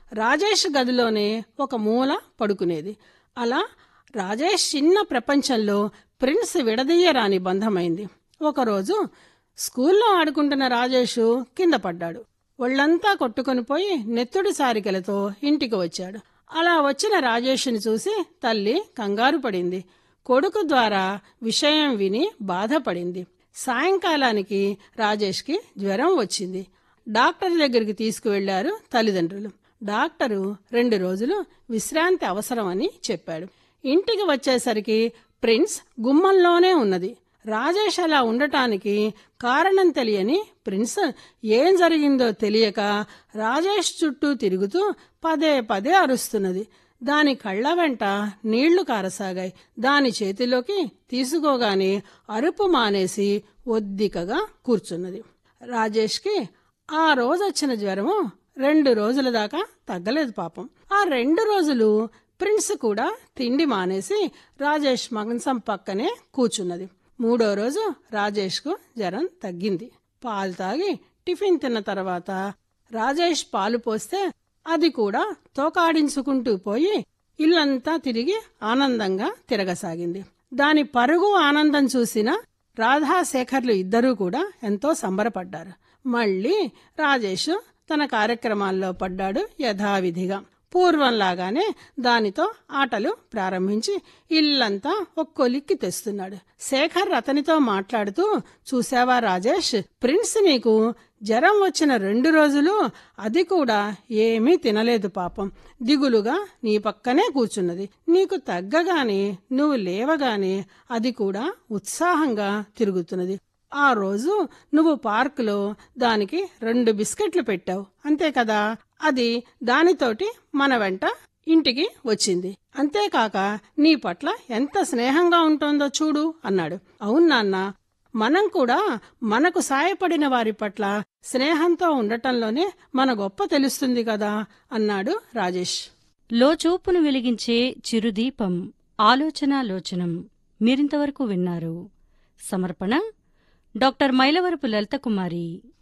రాజేష్ గదిలోనే ఒక మూల పడుకునేది అలా రాజేష్ చిన్న ప్రపంచంలో ప్రిన్స్ విడదీయరాని బంధమైంది ఒకరోజు స్కూల్లో ఆడుకుంటున్న రాజేష్ కింద పడ్డాడు ఒళ్ళంతా కొట్టుకొని పోయి నెత్తుడి సారికలతో ఇంటికి వచ్చాడు అలా వచ్చిన రాజేష్ని చూసి తల్లి కంగారు పడింది కొడుకు ద్వారా విషయం విని బాధపడింది సాయంకాలానికి రాజేష్కి జ్వరం వచ్చింది డాక్టర్ దగ్గరికి తీసుకువెళ్లారు తల్లిదండ్రులు డాక్టరు రెండు రోజులు విశ్రాంతి అవసరమని చెప్పాడు ఇంటికి వచ్చేసరికి ప్రిన్స్ గుమ్మంలోనే ఉన్నది రాజేష్ అలా ఉండటానికి కారణం తెలియని ప్రిన్స్ ఏం జరిగిందో తెలియక రాజేష్ చుట్టూ తిరుగుతూ పదే పదే అరుస్తున్నది దాని కళ్ళ వెంట నీళ్లు కారసాగాయి దాని చేతిలోకి తీసుకోగానే అరుపు మానేసి ఒద్దికగా కూర్చున్నది రాజేష్కి ఆ రోజొచ్చిన జ్వరము రెండు రోజుల దాకా తగ్గలేదు పాపం ఆ రెండు రోజులు ప్రిన్స్ కూడా తిండి మానేసి రాజేష్ మంచం పక్కనే కూర్చున్నది మూడో రోజు రాజేష్కు జ్వరం తగ్గింది పాలు తాగి టిఫిన్ తిన్న తర్వాత రాజేష్ పాలు పోస్తే అది కూడా తోకాడించుకుంటూ పోయి ఇల్లంతా తిరిగి ఆనందంగా తిరగసాగింది దాని పరుగు ఆనందం చూసిన రాధాశేఖర్లు ఇద్దరూ కూడా ఎంతో సంబరపడ్డారు మళ్ళీ రాజేష్ తన కార్యక్రమాల్లో పడ్డాడు యథావిధిగా పూర్వంలాగానే దానితో ఆటలు ప్రారంభించి ఇల్లంతా ఒక్కొలిక్కి తెస్తున్నాడు శేఖర్ అతనితో మాట్లాడుతూ చూసావా రాజేష్ ప్రిన్స్ నీకు జ్వరం వచ్చిన రెండు రోజులు అది కూడా ఏమీ తినలేదు పాపం దిగులుగా నీ పక్కనే కూర్చున్నది నీకు తగ్గగానే నువ్వు లేవగానే అది కూడా ఉత్సాహంగా తిరుగుతున్నది ఆ రోజు నువ్వు పార్కులో దానికి రెండు బిస్కెట్లు పెట్టావు అంతే కదా అది దానితోటి మన వెంట ఇంటికి వచ్చింది అంతేకాక నీ పట్ల ఎంత స్నేహంగా ఉంటుందో చూడు అన్నాడు అవును నాన్న మనం కూడా మనకు సాయపడిన వారి పట్ల స్నేహంతో ఉండటంలోనే మన గొప్ప తెలుస్తుంది కదా అన్నాడు రాజేష్ లోచూపును వెలిగించే చిరుదీపం ఆలోచన లోచనం మీరింతవరకు విన్నారు సమర్పణ డాక్టర్ మైలవరపు లలితకుమారి